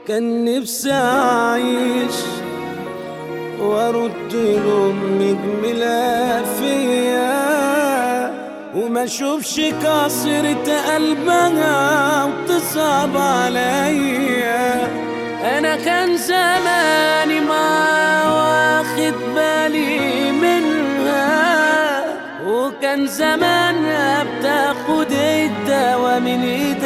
كان نفسي أعيش وأرد لأمي جميلة فيا وما أشوفش كسرة قلبها وتصعب عليا أنا كان زماني ما واخد بالي منها وكان زمانها بتاخد الدوا من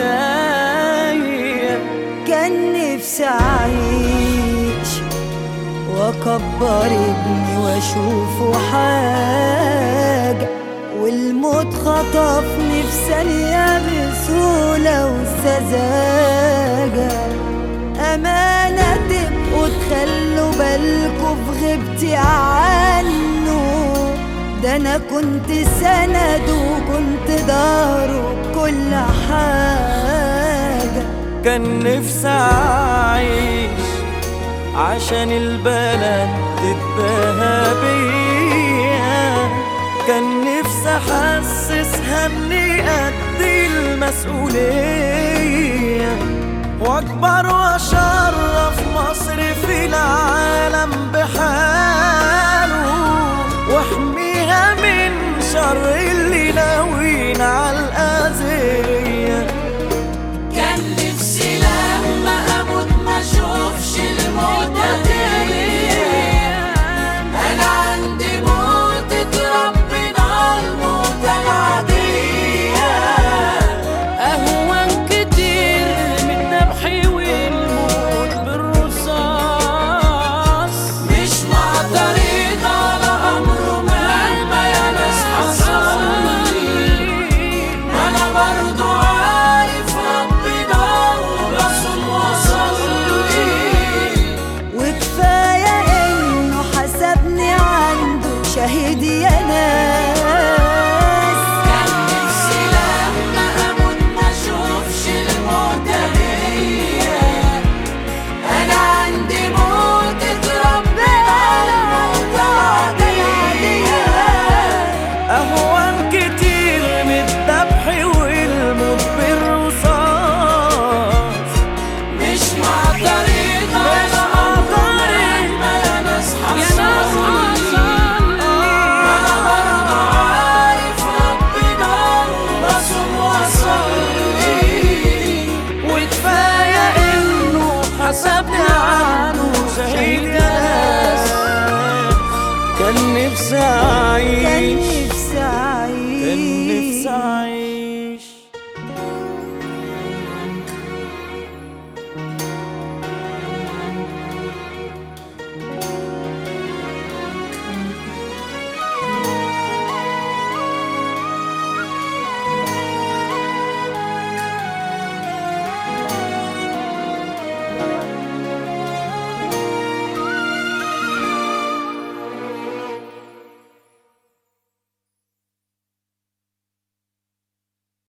ايديا كان نفسي أعيش وأكبر ابني وأشوفه حاجة والموت خطفني في ثانية بسهولة وسذاجة أمانة تبقوا تخلوا بالكوا في غيبتي عنه ده أنا كنت سند وكنت داره بكل حاجة كان نفسي أعيش عشان البلد تتباهى بيا كان نفسي أحسسها إني قد المسؤولية وأكبر وأشرف مصر في العالم بحاله وأحميها من شر اللي ناويين عليه